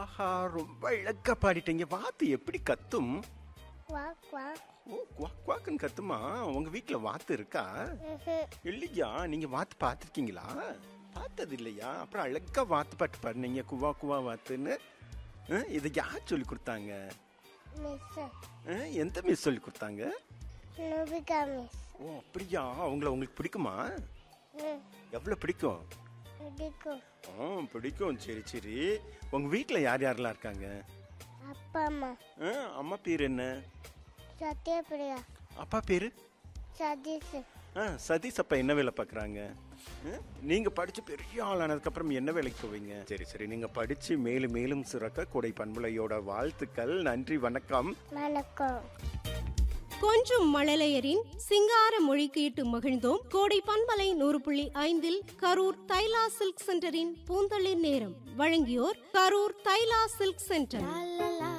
ஆஹா ரொம்ப இழக்க பாடிட்டீங்க வாத்து எப்படி கத்தும் குவாக் குவாக் ஓ குவாக் குவாக்குன்னு கத்துமா உங்க வீட்ல வாத்து இருக்கா ம்ஹும். இல்லையா நீங்க வாத்து பார்த்துருக்கீங்களா பார்த்தது இல்லையா அப்புறம் அழகா வாத்து பாட்டு பாடுனீங்க குவா குவா வாத்துன்னு ஆ, இதை யார் சொல்லி கொடுத்தாங்க மிஸ் ஆ, எந்த மிஸ் சொல்லி கொடுத்தாங்க நோபிகா மிஸ் ஓ அப்படியா அவங்கள உங்களுக்கு பிடிக்குமா ம் எவ்வளோ பிடிக்கும் பிடிக்கும் ஆ பிடிக்கும் சரி சரி உங்க வீட்டில் யார் யாரெல்லாம் இருக்காங்க அப்பா அம்மா ஆ, அம்மா பேர் என்ன சத்யபிரியா அப்பா பேரு சதீஷ் ஆ சதீஷ் அப்பா என்ன வேலை பார்க்குறாங்க நீங்க படிச்சு பெரிய ஆளானதுக்கு அப்புறம் என்ன வேலைக்கு போவீங்க சரி சரி நீங்க படிச்சு மேலும் மேலும் சிறக்க கொடை பண்புலையோட வாழ்த்துக்கள் நன்றி வணக்கம் வணக்கம் கொஞ்சம் மழலையரின் சிங்கார மொழி கேட்டு மகிழ்ந்தோம் கோடை பண்பலை நூறு புள்ளி ஐந்தில் கரூர் தைலா சில்க் சென்டரின் பூந்தளிர் நேரம் வழங்கியோர் கரூர் தைலா சில்க் சென்டர்